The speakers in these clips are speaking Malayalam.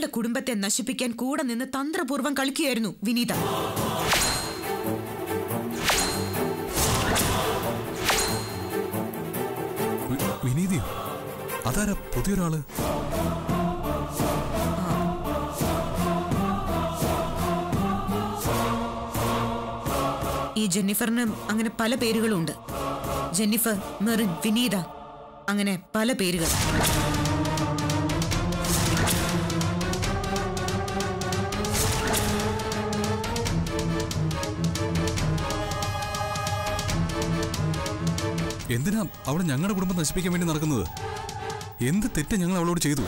ഞങ്ങളുടെ കുടുംബത്തെ നശിപ്പിക്കാൻ കൂടെ നിന്ന് തന്ത്രപൂർവ്വം കളിക്കുകയായിരുന്നു വിനീത വി- വിനീതിയോ അതാരാ പുതിയൊരാള് ഈ ജെന്നിഫറിന് അങ്ങനെ പല പേരുകളുണ്ട് ജെന്നിഫർ മെറിൻ വിനീത അങ്ങനെ പല പേരുകൾ എന്തിനാ അവൾ ഞങ്ങളുടെ കുടുംബം നശിപ്പിക്കാൻ വേണ്ടി നടക്കുന്നത് എന്ത് തെറ്റ് ഞങ്ങൾ അവളോട് ചെയ്തു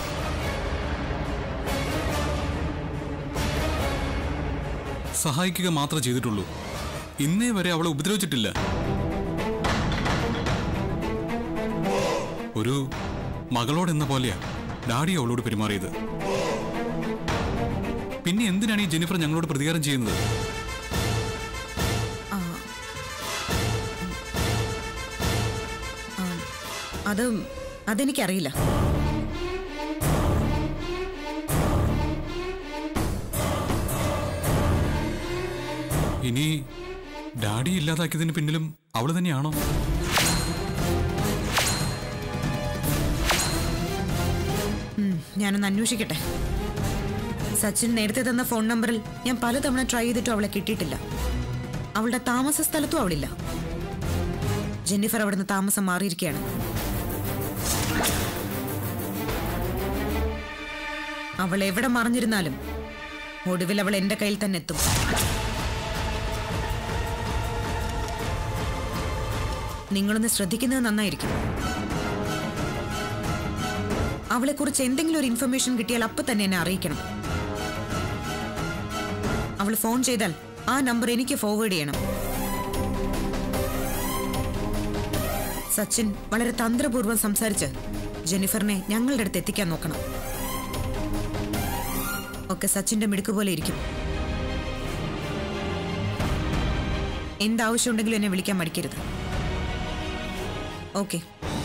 സഹായിക്കുക മാത്രമേ ചെയ്തിട്ടുള്ളൂ ഇന്നേ വരെ അവളെ ഉപദ്രവിച്ചിട്ടില്ല ഒരു മകളോടെന്ന പോലെയാ ഡാഡി അവളോട് പെരുമാറിയത് പിന്നെ എന്തിനാണ് ഈ ജെനിഫർ ഞങ്ങളോട് പ്രതികാരം ചെയ്യുന്നത് അത് അതെനിക്കറിയില്ല ഇനി ഡാഡി ഇല്ലാതാക്കിയതിന് പിന്നിലും അവള് തന്നെയാണോ ഉം, ഞാനൊന്ന് അന്വേഷിക്കട്ടെ സച്ചിൻ നേരത്തെ തന്ന ഫോൺ നമ്പറിൽ ഞാൻ പലതവണ ട്രൈ ചെയ്തിട്ടും അവളെ കിട്ടിയിട്ടില്ല അവളുടെ താമസ സ്ഥലത്തും അവളില്ല ജെന്നിഫർ അവിടുന്ന് താമസം മാറിയിരിക്കുകയാണ് അവൾ എവിടെ മറഞ്ഞിരുന്നാലും ഒടുവിൽ അവൾ എന്റെ കയ്യിൽ തന്നെ എത്തും നിങ്ങളൊന്ന് ശ്രദ്ധിക്കുന്നത് നന്നായിരിക്കും അവളെക്കുറിച്ച് എന്തെങ്കിലും ഒരു ഇൻഫർമേഷൻ കിട്ടിയാൽ അപ്പൊ തന്നെ എന്നെ അറിയിക്കണം അവൾ ഫോൺ ചെയ്താൽ ആ നമ്പർ എനിക്ക് ഫോർവേഡ് ചെയ്യണം സച്ചിൻ വളരെ തന്ത്രപൂർവ്വം സംസാരിച്ച് ജെനിഫറിനെ ഞങ്ങളുടെ അടുത്ത് എത്തിക്കാൻ നോക്കണം ഒക്കെ സച്ചിന്റെ മിടുക്ക് പോലെ ഇരിക്കും എന്താവശ്യമുണ്ടെങ്കിലും എന്നെ വിളിക്കാൻ മടിക്കരുത് ഓക്കെ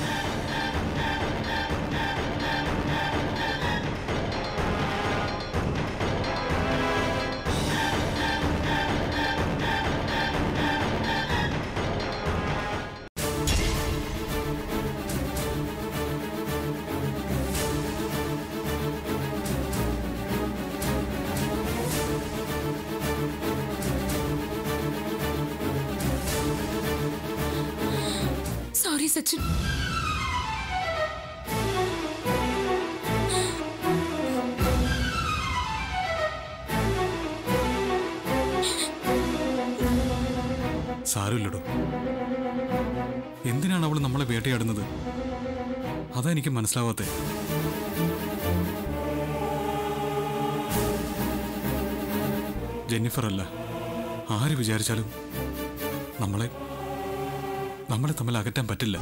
സോറി സച്ചിൻ സാരമില്ലടോ എന്തിനാണ് അവൾ നമ്മളെ വേട്ടയാടുന്നത് അതാ എനിക്ക് മനസ്സിലാവാത്തെ ജെന്നിഫർ അല്ല ആര് വിചാരിച്ചാലും നമ്മളെ നമ്മളെ തമ്മിൽ അകറ്റാൻ പറ്റില്ല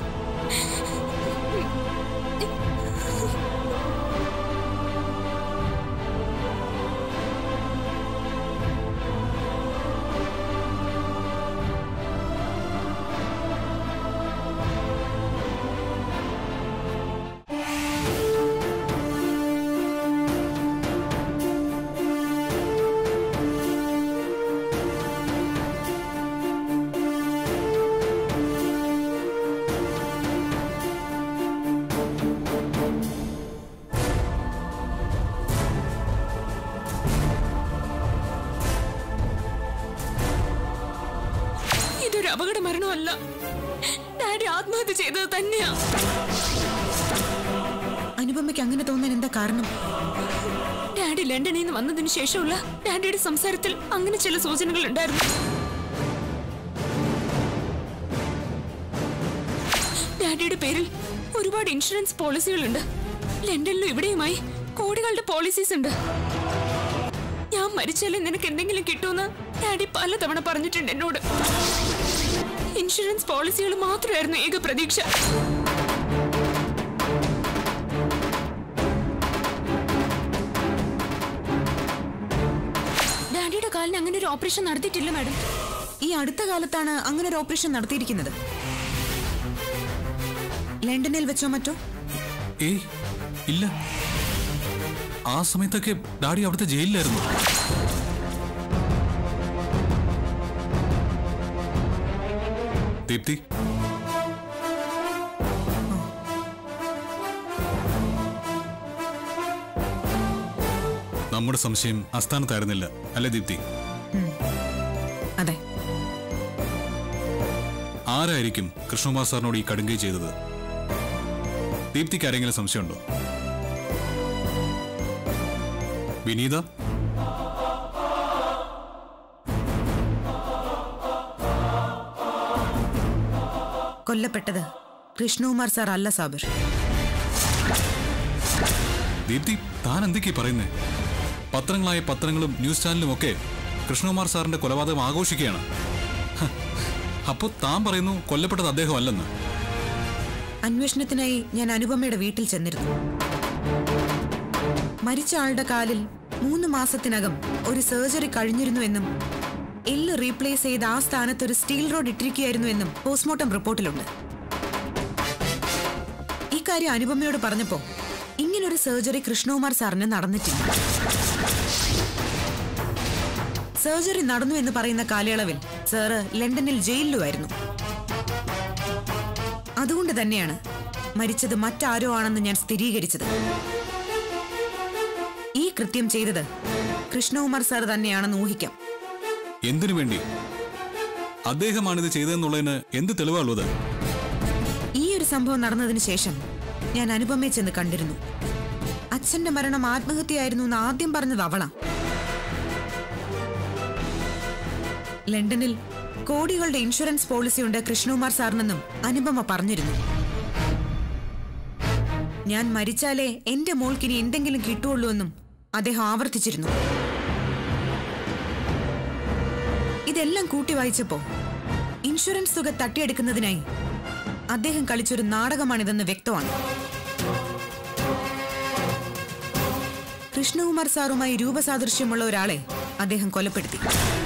ഇതൊരു അപകട മരണമല്ല ഡാഡി ആത്മഹത്യ ചെയ്തത് തന്നെയാ അനുപമയ്ക്ക് അങ്ങനെ തോന്നാൻ എന്താ കാരണം ഡാഡി ലണ്ടനിൽ നിന്ന് വന്നതിന് ശേഷമുള്ള ഡാഡിയുടെ സംസാരത്തിൽ അങ്ങനെ ചില സൂചനകൾ ഉണ്ടായിരുന്നു ഡാഡിയുടെ പേരിൽ ഒരുപാട് ഇൻഷുറൻസ് പോളിസികളുണ്ട് ലണ്ടനിലും ഇവിടെയുമായി കോടികളുടെ പോളിസീസ് ഉണ്ട് ഞാൻ മരിച്ചാലേ നിനക്ക് എന്തെങ്കിലും കിട്ടുമെന്ന് ഡാഡി പലതവണ പറഞ്ഞിട്ടുണ്ട് എന്നോട് ഇൻഷുറൻസ് പോളിസികൾ മാത്രമായിരുന്നു ഏക പ്രതീക്ഷ ഡാഡിയുടെ കാലിന് അങ്ങനെ ഒരു ഓപ്പറേഷൻ നടത്തിയിട്ടില്ല മാഡം ഈ അടുത്ത കാലത്താണ് അങ്ങനെ ഒരു ഓപ്പറേഷൻ നടത്തിയിരിക്കുന്നത് ലണ്ടനിൽ വെച്ചോ മറ്റോ ഏയ് ഇല്ല ആ സമയത്തൊക്കെ ഡാഡി അവിടുത്തെ ജയിലിലായിരുന്നു ദീപ്തി നമ്മുടെ സംശയം അസ്ഥാനത്തായിരുന്നില്ല അല്ലേ ദീപ്തി അതെ ആരായിരിക്കും കൃഷ്ണകുമാർ സാറിനോട് ഈ കടുങ്കൈ ചെയ്തത് ദീപ്തിക്ക് ആരെങ്കിലും സംശയമുണ്ടോ വിനീത കൊല്ലപ്പെട്ടത് കൃഷ്ണകുമാർ സാർ അല്ല സാബിർ ദീപ്തി താൻ എന്തൊക്കെയാ പറയുന്നേ പത്രങ്ങളായ പത്രങ്ങളും ന്യൂസ് ചാനലും ഒക്കെ കൃഷ്ണകുമാർ സാറിന്റെ കൊലപാതകം ആഘോഷിക്കുകയാണ് ഹ, അപ്പോ താൻ പറയുന്നു കൊല്ലപ്പെട്ടത് അദ്ദേഹമല്ലെന്ന് അന്വേഷണത്തിനായി ഞാൻ അനുപമയുടെ വീട്ടിൽ ചെന്നിരുന്നു മരിച്ച ആളുടെ കാലിൽ മൂന്ന് മാസത്തിനകം ഒരു സർജറി കഴിഞ്ഞിരുന്നുവെന്നും എല്ല് റീപ്ലേസ് ചെയ്ത് ആ സ്ഥാനത്ത് ഒരു സ്റ്റീൽ റോഡ് ഇട്ടിരിക്കുകയായിരുന്നുവെന്നും പോസ്റ്റ്മോർട്ടം റിപ്പോർട്ടിലുണ്ട് ഈ കാര്യം അനുപമയോട് പറഞ്ഞപ്പോ ഇങ്ങനൊരു സർജറി കൃഷ്ണകുമാർ സാറിന് നടന്നിട്ടില്ല സർജറി നടന്നു എന്ന് പറയുന്ന കാലയളവിൽ സാറ് ലണ്ടനിൽ ജയിലിലുമായിരുന്നു അതുകൊണ്ട് തന്നെയാണ് മരിച്ചത് മറ്റാരോ ആണെന്ന് ഞാൻ സ്ഥിരീകരിച്ചത് ഈ കൃത്യം ചെയ്തത് കൃഷ്ണകുമാർ സാർ തന്നെയാണെന്ന് ഊഹിക്കാം എന്തിനു വേണ്ടി അദ്ദേഹമാണിത് ചെയ്തതെന്നുള്ളതിന് എന്ത് തെളിവാണുള്ളത് ഈ ഒരു സംഭവം നടന്നതിന് ശേഷം ഞാൻ അനുപമയെ ചെന്ന് കണ്ടിരുന്നു അച്ഛന്റെ മരണം ആത്മഹത്യയായിരുന്നു എന്ന് ആദ്യം പറഞ്ഞത് അവളാ ലണ്ടനിൽ കോടികളുടെ ഇൻഷുറൻസ് പോളിസി ഉണ്ട് കൃഷ്ണകുമാർ സാറിനെന്നും അനുപമ പറഞ്ഞിരുന്നു ഞാൻ മരിച്ചാലേ എന്റെ മോൾക്കിനി എന്തെങ്കിലും കിട്ടുള്ളൂ എന്നും അദ്ദേഹം ആവർത്തിച്ചിരുന്നു ഇതെല്ലാം കൂട്ടി വായിച്ചപ്പോ ഇൻഷുറൻസ് തുക തട്ടിയെടുക്കുന്നതിനായി അദ്ദേഹം കളിച്ചൊരു നാടകമാണിതെന്ന് വ്യക്തമാണ് കൃഷ്ണകുമാർ സാറുമായി രൂപസാദൃശ്യമുള്ള ഒരാളെ അദ്ദേഹം കൊലപ്പെടുത്തി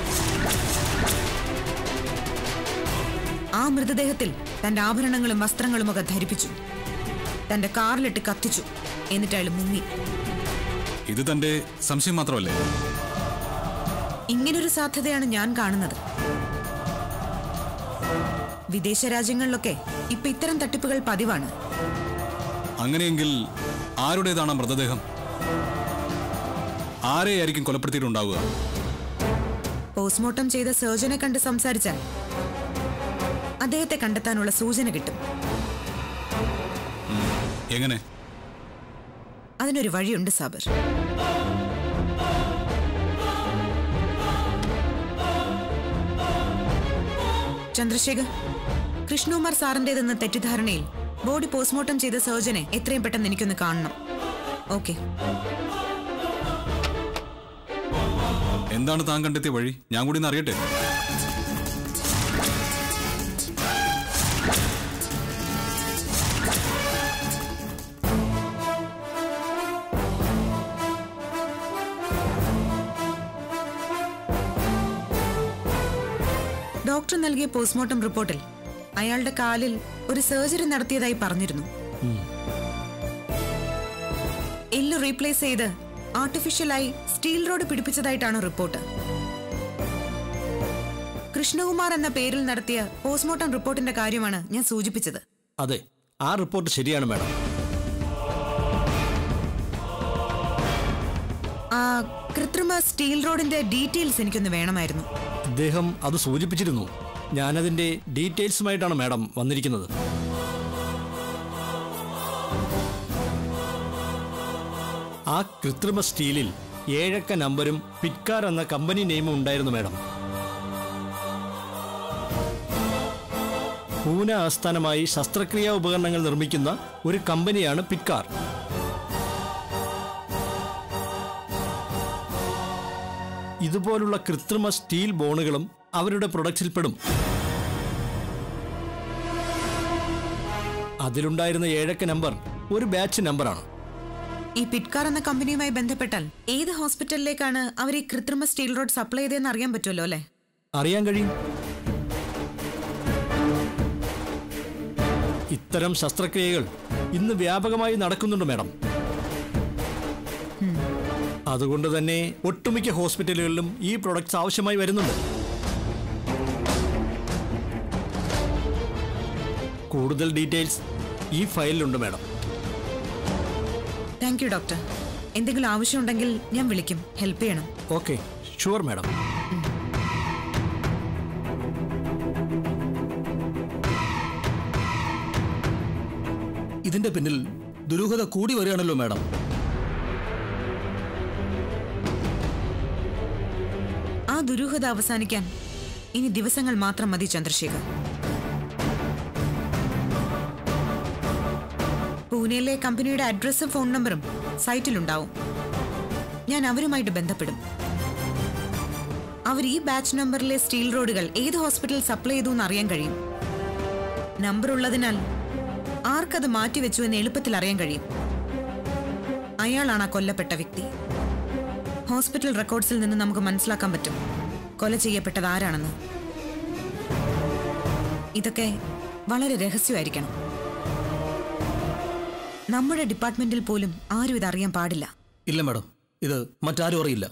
ആ മൃതദേഹത്തിൽ തന്റെ ആഭരണങ്ങളും വസ്ത്രങ്ങളും ഒക്കെ ധരിപ്പിച്ചു തന്റെ കാറിലിട്ട് കത്തിച്ചു എന്നിട്ട് അയാൾ മുങ്ങി ഇത് തന്റെ സംശയം മാത്രമല്ലേ ഇങ്ങനൊരു സാധ്യതയാണ് ഞാൻ കാണുന്നത് വിദേശ രാജ്യങ്ങളിലൊക്കെ ഇപ്പൊ ഇത്തരം തട്ടിപ്പുകൾ പതിവാണ് അങ്ങനെയെങ്കിൽ ആരുടേതാണ് ആ മൃതദേഹം ആരെയായിരിക്കും കൊലപ്പെടുത്തിയിട്ടുണ്ടാവുക പോസ്റ്റ്മോർട്ടം ചെയ്ത സർജനെ കണ്ട് സംസാരിച്ചാൽ അദ്ദേഹത്തെ കണ്ടെത്താനുള്ള സൂചന കിട്ടും എങ്ങനെ അതിനൊരു വഴിയുണ്ട് സാബർ ചന്ദ്രശേഖർ കൃഷ്ണകുമാർ സാറിന്റേതെന്ന തെറ്റിദ്ധാരണയിൽ ബോഡി പോസ്റ്റ്മോർട്ടം ചെയ്ത സർജനെ എത്രയും പെട്ടെന്ന് എനിക്കൊന്ന് കാണണം ഓക്കെ എന്താണ് താൻ കണ്ടെത്തിയ വഴി ഞാൻ കൂടി ഒന്ന് അറിയട്ടെ ഡോക്ടർ നൽകിയ പോസ്റ്റ്മോർട്ടം റിപ്പോർട്ടിൽ അയാളുടെ കാലിൽ ഒരു സർജറി നടത്തിയതായി പറഞ്ഞിരുന്നു എല്ല് റീപ്ലേസ് ചെയ്ത് ആർട്ടിഫിഷ്യലായി സ്റ്റീൽ റോഡ് പിടിപ്പിച്ചതായിട്ടാണ് റിപ്പോർട്ട് കൃഷ്ണകുമാർ എന്ന പേരിൽ നടത്തിയ പോസ്റ്റ്മോർട്ടം റിപ്പോർട്ടിന്റെ കാര്യമാണ് ഞാൻ സൂചിപ്പിച്ചത് അതെ ആ റിപ്പോർട്ട് ശരിയാണ് മാഡം ആ കൃത്രിമ സ്റ്റീൽ റോഡിന്റെ ഡീറ്റെയിൽസ് എനിക്കൊന്ന് വേണമായിരുന്നു ഇദ്ദേഹം അത് സൂചിപ്പിച്ചിരുന്നു ഞാനതിൻ്റെ ഡീറ്റെയിൽസുമായിട്ടാണ് മാഡം വന്നിരിക്കുന്നത് ആ കൃത്രിമ സ്റ്റീലിൽ ഏഴക്ക നമ്പരും പിറ്റ്കാർ എന്ന കമ്പനി നെയിമും ഉണ്ടായിരുന്നു മാഡം പൂന ആസ്ഥാനമായി ശസ്ത്രക്രിയാ ഉപകരണങ്ങൾ നിർമ്മിക്കുന്ന ഒരു കമ്പനിയാണ് പിറ്റ്കാർ ഇതുപോലുള്ള കൃത്രിമ സ്റ്റീൽ ബോണുകളും അവരുടെ പ്രൊഡക്റ്റിൽപ്പെടും അതിലുണ്ടായിരുന്ന ഏഴക്ക നമ്പർ ഒരു ബാച്ച് നമ്പറാണ് ഈ പിറ്റ്കാർ എന്ന കമ്പനിയുമായി ബന്ധപ്പെട്ടാൽ ഏത് ഹോസ്പിറ്റലിലേക്കാണ് അവർ ഈ കൃത്രിമ സ്റ്റീൽ റോഡ് സപ്ലൈ ചെയ്തതെന്ന് അറിയാൻ പറ്റുമല്ലോ അല്ലേ അറിയാൻ കഴിയും ഇത്തരം ശസ്ത്രക്രിയകൾ ഇന്ന് വ്യാപകമായി നടക്കുന്നുണ്ട് മാഡം അതുകൊണ്ട് തന്നെ ഒട്ടുമിക്ക ഹോസ്പിറ്റലുകളിലും ഈ പ്രൊഡക്ട്സ് ആവശ്യമായി വരുന്നുണ്ട് കൂടുതൽ ഡീറ്റെയിൽസ് ഈ ഫയലിലുണ്ട് മാഡം താങ്ക് യു ഡോക്ടർ എന്തെങ്കിലും ആവശ്യമുണ്ടെങ്കിൽ ഞാൻ വിളിക്കും ഹെൽപ്പ് ചെയ്യണം ഓക്കെ ഷുവർ മാഡം ഇതിന്റെ പിന്നിൽ ദുരൂഹത കൂടി വരികയാണല്ലോ മാഡം ആ ദുരൂഹത അവസാനിക്കാൻ ഇനി ദിവസങ്ങൾ മാത്രം മതി ചന്ദ്രശേഖർ പൂനെയിലെ കമ്പനിയുടെ അഡ്രസ്സും ഫോൺ നമ്പറും സൈറ്റിലുണ്ടാവും ഞാൻ അവരുമായിട്ട് ബന്ധപ്പെടും അവർ ഈ ബാച്ച് നമ്പറിലെ സ്റ്റീൽ റോഡുകൾ ഏത് ഹോസ്പിറ്റൽ സപ്ലൈ ചെയ്തു എന്ന് അറിയാൻ കഴിയും നമ്പർ ഉള്ളതിനാൽ ആർക്കത് മാറ്റിവെച്ചു എന്ന് എളുപ്പത്തിൽ അറിയാൻ കഴിയും അയാളാണ് ആ കൊല്ലപ്പെട്ട വ്യക്തി ഹോസ്പിറ്റൽ റെക്കോർഡ്സിൽ നിന്ന് നമുക്ക് മനസ്സിലാക്കാൻ പറ്റും കൊല ചെയ്യപ്പെട്ടത് ആരാണെന്ന് ഇതൊക്കെ വളരെ രഹസ്യമായിരിക്കണം നമ്മുടെ ഡിപ്പാർട്ട്മെന്റിൽ പോലും ആരും ഇത് അറിയാൻ പാടില്ല ഇല്ല മാഡം ഇത് മറ്റാരും അറിയില്ല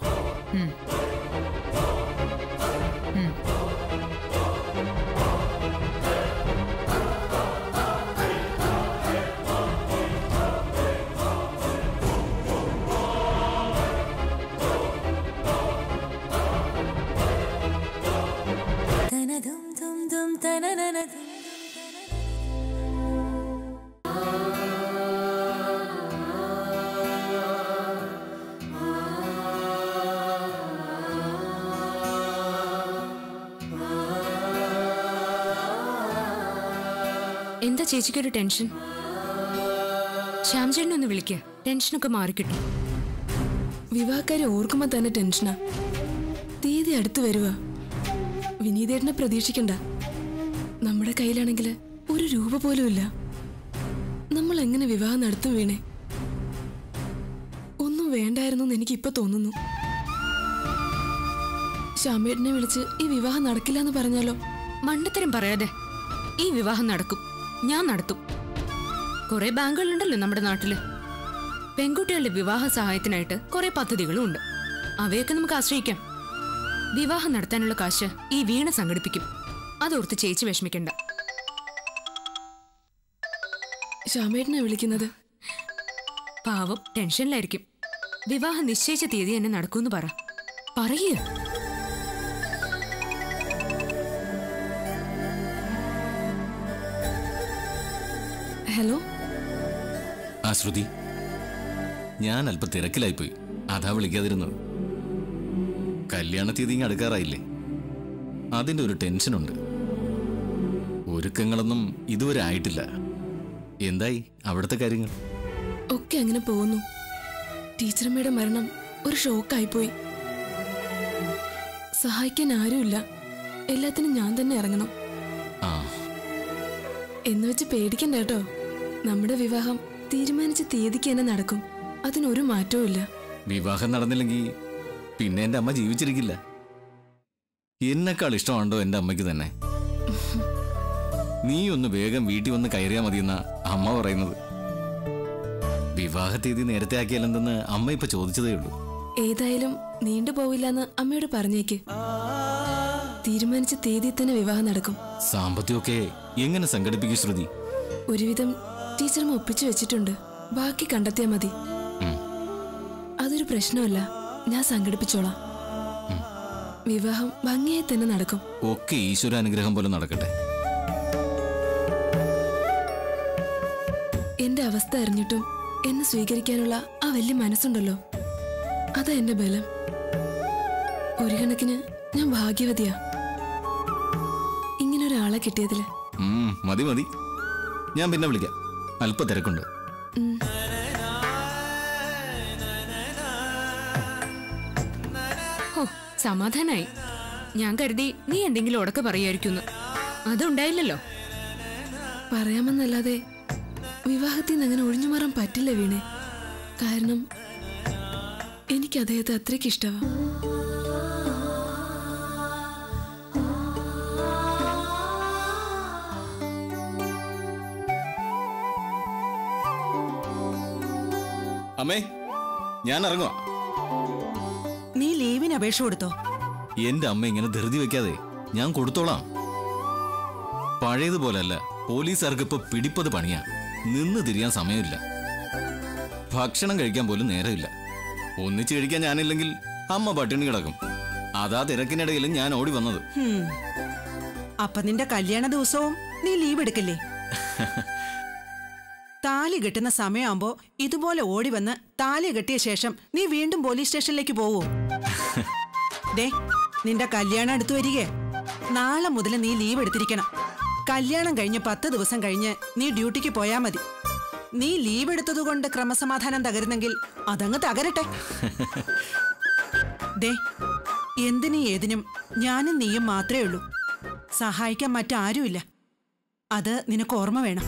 എന്താ ചേച്ചിക്കൊരു ടെൻഷൻ ശ്യാംചേട്ടനെ ഒന്ന് വിളിക്കുക ടെൻഷനൊക്കെ മാറിക്കിട്ടും വിവാഹക്കാരെ ഓർക്കുമ്പോ തന്നെ ടെൻഷനാ തീയതി അടുത്ത് വരുക വിനീതേട്ടനെ പ്രതീക്ഷിക്കണ്ട നമ്മുടെ കയ്യിലാണെങ്കിൽ ഒരു രൂപ പോലും ഇല്ല നമ്മൾ എങ്ങനെ വിവാഹം നടത്തും വീണേ ഒന്നും വേണ്ടായിരുന്നു എന്ന് എനിക്കിപ്പോ തോന്നുന്നു ശ്യാമേട്ടനെ വിളിച്ച് ഈ വിവാഹം നടക്കില്ല എന്ന് പറഞ്ഞാലോ മണ്ടത്തരം പറയാതെ ഈ വിവാഹം നടക്കും ഞാൻ നടത്തും കുറെ ബാങ്കുകളുണ്ടല്ലോ നമ്മുടെ നാട്ടില് പെൺകുട്ടികളുടെ വിവാഹ സഹായത്തിനായിട്ട് കുറെ പദ്ധതികളും ഉണ്ട് അവയൊക്കെ നമുക്ക് ആശ്രയിക്കാം വിവാഹം നടത്താനുള്ള കാശ് ഈ വീണ സംഘടിപ്പിക്കും അതോർത്ത് ചേച്ചി വിഷമിക്കണ്ട ശ്യാമേട്ടനെ വിളിക്കുന്നത് പാവം ടെൻഷനിലായിരിക്കും വിവാഹം നിശ്ചയിച്ച തീയതി തന്നെ നടക്കൂന്ന് പറ പറയേ ഹലോ ആ ശ്രുതി ഞാൻ അല്പം തിരക്കിലായിപ്പോയി അതാ വിളിക്കാതിരുന്നത് കല്യാണ തീയതി ഇങ്ങ് അടുക്കാറായില്ലേ അതിൻ്റെ ഒരു ടെൻഷനുണ്ട് ഒരുക്കങ്ങളൊന്നും ഇതുവരെ ആയിട്ടില്ല എന്തായി അവിടുത്തെ കാര്യങ്ങൾ ഒക്കെ അങ്ങനെ പോകുന്നു ടീച്ചറമ്മയുടെ മരണം ഒരു ഷോക്കായിപ്പോയി സഹായിക്കാൻ ആരുമില്ല എല്ലാത്തിനും ഞാൻ തന്നെ ഇറങ്ങണം ആ എന്ന് വെച്ച് പേടിക്കണ്ട കേട്ടോ നമ്മുടെ വിവാഹം തീരുമാനിച്ച തീയതിക്ക് തന്നെ നടക്കും അതിനൊരു മാറ്റവും ഇല്ല വിവാഹം നടന്നില്ലെങ്കിൽ പിന്നെ എൻ്റെ അമ്മ ജീവിച്ചിരിക്കില്ല എന്നെക്കാൾ ഇഷ്ടമാണ്ടോ എൻ്റെ അമ്മയ്ക്ക് തന്നെ നീ ഒന്ന് വേഗം വീട്ടിൽ വന്ന് കയറിയാൽ മതിയെന്ന അമ്മ പറയുന്നത് വിവാഹ തീയതി നേരത്തെ ആക്കിയാലെന്തെന്ന് അമ്മ ഇപ്പൊ ചോദിച്ചതേ ഉള്ളൂ ഏതായാലും നീണ്ടുപോവില്ലെന്ന് അമ്മയോട് പറഞ്ഞേക്ക് തീരുമാനിച്ച തീയതി തന്നെ വിവാഹം നടക്കും സാമ്പത്തികമൊക്കെ എങ്ങനെ സംഘടിപ്പിക്കും ശ്രുതി ഒരുവിധം ടീച്ചർമ്മ ഒപ്പിച്ചു വെച്ചിട്ടുണ്ട് ബാക്കി കണ്ടെത്തിയാ മതി ഉം. അതൊരു പ്രശ്നമല്ല ഞാൻ സംഘടിപ്പിച്ചോളാം വിവാഹം ഭംഗിയായി തന്നെ നടക്കും ഒക്കെ ഈശ്വരാനുഗ്രഹം പോലെ നടക്കട്ടെ എന്റെ അവസ്ഥ അറിഞ്ഞിട്ടും എന്നെ സ്വീകരിക്കാനുള്ള ആ വലിയ മനസ്സുണ്ടല്ലോ അതാ എന്റെ ബലം ഒരു കണക്കിന് ഞാൻ ഭാഗ്യവതിയാ ഇങ്ങനെ ഒരാളെ കിട്ടിയതില് ഉം, മതി മതി ഞാൻ പിന്നെ വിളിക്കാം അല്പ തിരക്കുണ്ട് ഉം. ഹോ സമാധാനായി ഞാൻ കരുതി നീ എന്തെങ്കിലും ഉടക്ക പറയായിരിക്കുന്നു അതുണ്ടായില്ലല്ലോ പറയാമെന്നല്ലാതെ വിവാഹത്തിൽ നിന്ന് അങ്ങനെ ഒഴിഞ്ഞു മാറാൻ പറ്റില്ല വീണേ കാരണം എനിക്ക് അദ്ദേഹത്തെ അത്രയ്ക്ക് ഇഷ്ടമാ അമ്മേ ഞാൻ ഇറങ്ങുവാ ജാമ്യത്തിന് അപേക്ഷ കൊടുത്തോ എന്റെ അമ്മ ഇങ്ങനെ ധൃതി വെക്കാതെ ഞാൻ കൊടുത്തോളാം പഴയതുപോലല്ല പോലീസുകാർക്ക് ഇപ്പൊ പിടിപ്പത് പണിയാ നിന്ന് തിരിയാൻ സമയമില്ല ഭക്ഷണം കഴിക്കാൻ പോലും നേരമില്ല ഒന്നിച്ച് കഴിക്കാൻ ഞാനില്ലെങ്കിൽ അമ്മ പട്ടിണി കിടക്കും അതാ തിരക്കിനിടയിൽ ഞാൻ ഓടി വന്നത് ഹും. അപ്പൊ നിന്റെ കല്യാണ ദിവസവും നീ ലീവ് എടുക്കില്ലേ താലി കെട്ടുന്ന സമയമാകുമ്പോ ഇതുപോലെ ഓടി വന്ന് താലി കെട്ടിയ ശേഷം നീ വീണ്ടും പോലീസ് സ്റ്റേഷനിലേക്ക് പോവോ ദേ നിന്റെ കല്യാണം അടുത്തു വരികയെ നാളെ മുതൽ നീ ലീവ് എടുത്തിരിക്കണം കല്യാണം കഴിഞ്ഞ് പത്ത് ദിവസം കഴിഞ്ഞ് നീ ഡ്യൂട്ടിക്ക് പോയാ മതി നീ ലീവ് എടുത്തതുകൊണ്ട് ക്രമസമാധാനം തകരുന്നെങ്കിൽ അതങ്ങ് തകരട്ടെ ദേ എന്തിനും ഏതിനും ഞാനും നീയും മാത്രമേ ഉള്ളൂ സഹായിക്കാൻ മറ്റാരുമില്ല അത് നിനക്ക് ഓർമ്മ വേണം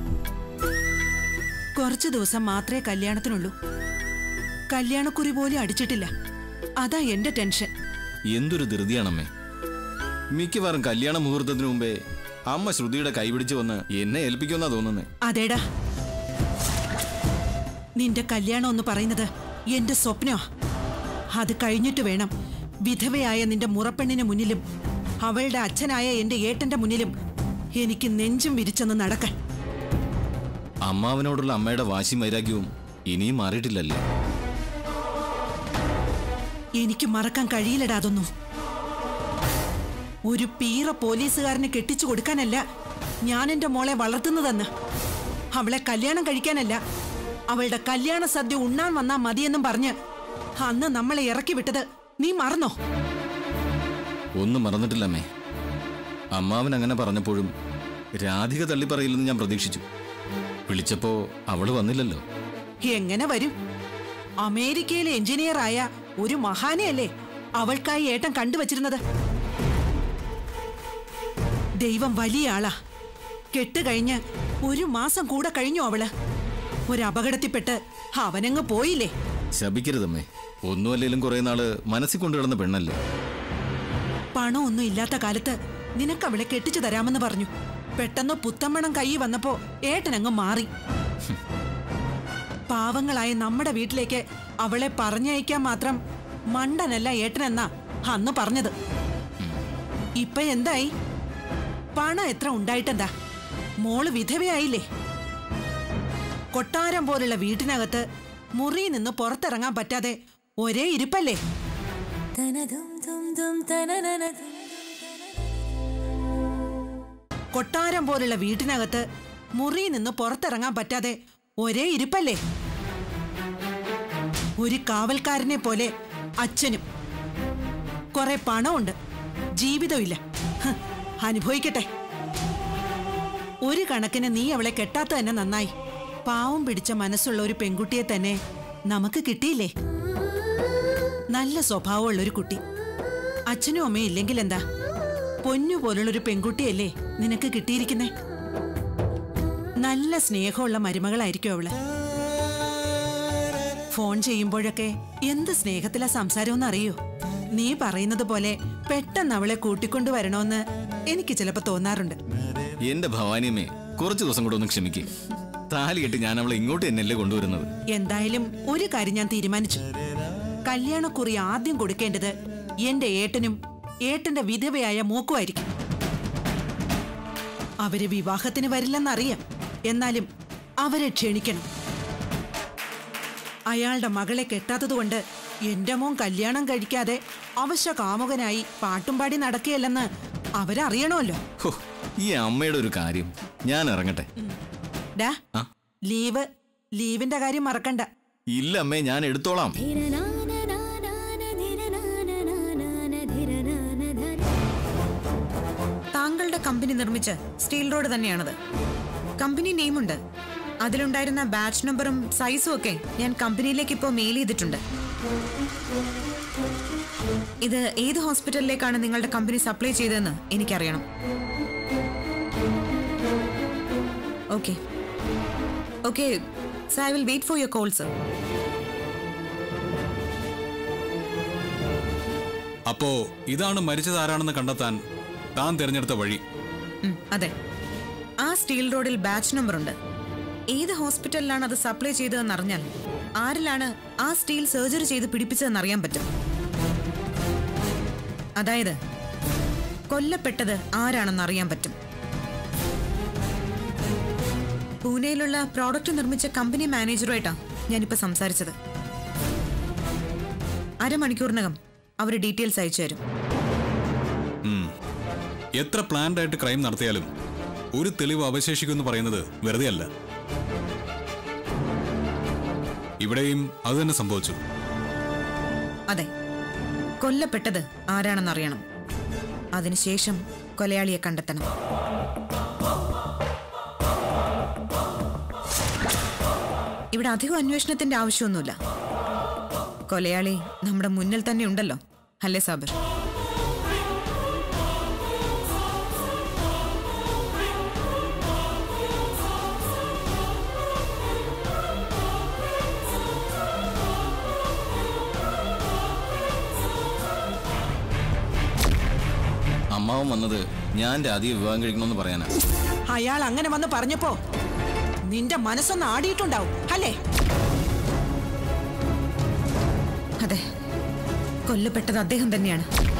കുറച്ചു ദിവസം മാത്രമേ കല്യാണത്തിനുള്ളൂ കല്യാണക്കുറി പോലും അടിച്ചിട്ടില്ല അതാ എന്റെ ടെൻഷൻ എന്തൊരു ധൃതിയാണമ്മേ മിക്കവാറും കല്യാണ മുഹൂർത്തത്തിന് മുമ്പേ അമ്മ ശ്രുതിയുടെ കൈപിടിച്ച് വന്ന് എന്നെ ഏൽപ്പിക്കുമെന്നാ തോന്നുന്നേ അതേടാ നിന്റെ കല്യാണം എന്ന് പറയുന്നത് എന്റെ സ്വപ്നമാ അത് കഴിഞ്ഞിട്ട് വേണം വിധവയായ നിന്റെ മുറപ്പെണ്ണിന് മുന്നിലും അവളുടെ അച്ഛനായ എന്റെ ഏട്ടന്റെ മുന്നിലും എനിക്ക് നെഞ്ചും വിരിച്ചെന്ന് നടക്കാൻ അമ്മാവനോടുള്ള അമ്മയുടെ വാശിയും വൈരാഗ്യവും ഇനിയും മാറിയിട്ടില്ലല്ലേ എനിക്ക് മറക്കാൻ കഴിയില്ലടാ അതൊന്നും ഒരു പീറ പോലീസുകാരന് കെട്ടിച്ചു കൊടുക്കാനല്ല ഞാൻ എന്റെ മോളെ വളർത്തുന്നതെന്ന് അവളെ കല്യാണം കഴിക്കാനല്ല അവളുടെ കല്യാണ സദ്യ ഉണ്ണാൻ വന്നാ മതിയെന്നും പറഞ്ഞ് അന്ന് നമ്മളെ ഇറക്കി വിട്ടത് നീ മറന്നോ ഒന്നും മറന്നിട്ടില്ലമ്മേ അമ്മാവൻ അങ്ങനെ പറഞ്ഞപ്പോഴും രാധിക തള്ളിപ്പറയില്ലെന്ന് ഞാൻ പ്രതീക്ഷിച്ചു വിളിച്ചപ്പോ അവള് വന്നില്ലല്ലോ എങ്ങനെ വരും അമേരിക്കയിലെ എഞ്ചിനീയറായ ഒരു മഹാനെയല്ലേ അവൾക്കായി ഏട്ടൻ കണ്ടുവച്ചിരുന്നത് ദൈവം വലിയ ആളാ കെട്ടുകഴിഞ്ഞ് ഒരു മാസം കൂടെ കഴിഞ്ഞു അവള് ഒരു അപകടത്തിൽപ്പെട്ട് അവനങ്ങ് പോയില്ലേ ശപിക്കരുതമ്മേ ഒന്നുമല്ലേലും കുറെ നാള് മനസ്സിൽ കൊണ്ടു കിടന്ന പെണ്ണല്ലേ പണമൊന്നും ഇല്ലാത്ത കാലത്ത് നിനക്ക് അവളെ കെട്ടിച്ചു തരാമെന്ന് പറഞ്ഞു പെട്ടെന്ന് പുത്തമ്മണം കൈ വന്നപ്പോ ഏട്ടനങ്ങ് മാറി പാവങ്ങളായ നമ്മുടെ വീട്ടിലേക്ക് അവളെ പറഞ്ഞയക്കാൻ മാത്രം മണ്ടനല്ല ഏട്ടനെന്നാ അന്ന് പറഞ്ഞത് ഇപ്പൊ എന്തായി പണം എത്ര ഉണ്ടായിട്ടെന്താ മോള് വിധവയായില്ലേ കൊട്ടാരം പോലുള്ള വീട്ടിനകത്ത് മുറിയിൽ നിന്ന് പുറത്തിറങ്ങാൻ പറ്റാതെ ഒരേ ഇരിപ്പല്ലേ കൊട്ടാരം പോലുള്ള വീട്ടിനകത്ത് മുറിയിൽ നിന്ന് പുറത്തിറങ്ങാൻ പറ്റാതെ ഒരേ ഇരിപ്പല്ലേ ഒരു കാവൽക്കാരനെ പോലെ അച്ഛനും കുറെ പണമുണ്ട് ജീവിതമില്ല ഹ്, അനുഭവിക്കട്ടെ ഒരു കണക്കിന് നീ അവളെ കെട്ടാത്ത തന്നെ നന്നായി പാവം പിടിച്ച മനസ്സുള്ള ഒരു പെൺകുട്ടിയെ തന്നെ നമുക്ക് കിട്ടിയില്ലേ നല്ല സ്വഭാവമുള്ള ഒരു കുട്ടി അച്ഛനും അമ്മയും ഇല്ലെങ്കിൽ എന്താ പൊന്നു പോലുള്ളൊരു പെൺകുട്ടിയല്ലേ നിനക്ക് കിട്ടിയിരിക്കുന്നേ നല്ല സ്നേഹമുള്ള മരുമകളായിരിക്കും അവള് ഫോൺ ചെയ്യുമ്പോഴൊക്കെ എന്ത് സ്നേഹത്തിലാ സംസാരമെന്ന് അറിയോ നീ പറയുന്നത് പോലെ പെട്ടെന്ന് അവളെ കൂട്ടിക്കൊണ്ടു വരണമെന്ന് എനിക്ക് ചിലപ്പോ തോന്നാറുണ്ട് എന്റെ ഭവാനിയമ്മേ കുറച്ചു ദിവസം കൂടെ ഒന്ന് ക്ഷമിക്കേ താലി കെട്ടി ഞാൻ അവളെ ഇങ്ങോട്ട് തന്നെയല്ലേ കൊണ്ടുവരുന്നത് എന്തായാലും ഒരു കാര്യം ഞാൻ തീരുമാനിച്ചു കല്യാണക്കുറി ആദ്യം കൊടുക്കേണ്ടത് എന്റെ ഏട്ടനും ഏട്ടന്റെ വിധവയായ മൂക്കുമായിരിക്കും അവര് വിവാഹത്തിന് വരില്ലെന്നറിയാം എന്നാലും അവരെ ക്ഷണിക്കണം അയാളുടെ മകളെ കെട്ടാത്തതുകൊണ്ട് എന്റെ മോൻ കല്യാണം കഴിക്കാതെ അവശ്യ കാമുകനായി പാട്ടും പാടി നടക്കുകയല്ലെന്ന് അവരറിയണമല്ലോ ഹോ ഈ അമ്മയുടെ ഒരു കാര്യം ഞാൻ ഇറങ്ങട്ടെ ഡാ ആ? ലീവ് ലീവിന്റെ കാര്യം മറക്കണ്ട ഇല്ല അമ്മേ ഞാൻ എടുത്തോളാം താങ്കളുടെ കമ്പനി നിർമ്മിച്ച സ്റ്റീൽ റോഡ് തന്നെയാണത് കമ്പനി നെയിമുണ്ട് അതിലുണ്ടായിരുന്ന ബാച്ച് നമ്പറും സൈസും ഒക്കെ ഞാൻ കമ്പനിയിലേക്ക് ഇപ്പോൾ മെയിൽ ചെയ്തിട്ടുണ്ട് ഇത് ഏത് ഹോസ്പിറ്റലിലേക്കാണ് നിങ്ങളുടെ കമ്പനി സപ്ലൈ ചെയ്തതെന്ന് എനിക്കറിയണം okay okay so I will wait for your call sir അപ്പോ ഇതാണ് മരിച്ചത് ആരാണെന്ന് കണ്ടെത്താൻ താൻ തിരഞ്ഞെടുത്ത വഴി ഉം, അതെ ആ സ്റ്റീൽ റോഡിൽ ബാച്ച് നമ്പർ ഉണ്ട് ഏത് ഹോസ്പിറ്റലിലാണ് അത് സപ്ലൈ ചെയ്തതെന്ന് അറിഞ്ഞാൽ ആരിലാണ് ആ സ്റ്റീൽ സർജറി ചെയ്ത് പിടിപ്പിച്ചതെന്ന് അറിയാൻ പറ്റും അതായത് കൊല്ലപ്പെട്ടത് ആരാണെന്ന് അറിയാൻ പറ്റും പൂനെയിലുള്ള പ്രോഡക്റ്റ് നിർമ്മിച്ച കമ്പനി മാനേജറുമായിട്ടാ ഞാനിപ്പോ സംസാരിച്ചത് അരമണിക്കൂറിനകം അവർ ഡീറ്റെയിൽസ് അയച്ചു തരും ഉം. എത്ര പ്ലാൻഡ് ആയിട്ട് ക്രൈം നടത്തിയാലും ഒരു തെളിവ് അവശേഷിക്കുമെന്ന് പറയുന്നത് വെറുതെയല്ല ഇവിടെയും അതുതന്നെ സംഭവിച്ചു അതെ കൊല്ലപ്പെട്ടത് ആരാണെന്നറിയണം അതിനുശേഷം കൊലയാളിയെ കണ്ടെത്തണം ഇവിടെ അധികം അന്വേഷണത്തിന്റെ ആവശ്യമൊന്നുമില്ല കൊലയാളി നമ്മുടെ മുന്നിൽ തന്നെ ഉണ്ടല്ലോ അല്ലേ സാബിർ അമ്മാവൻ വന്നത് ഞാൻ രാധിയെ വിവാഹം കഴിക്കണമെന്ന് പറയാനാ അയാൾ അങ്ങനെ വന്ന് പറഞ്ഞപ്പോ നിന്റെ മനസ്സൊന്ന് ആടിയിട്ടുണ്ടാവും അല്ലേ അതെ കൊല്ലപ്പെട്ടത് അദ്ദേഹം തന്നെയാണ്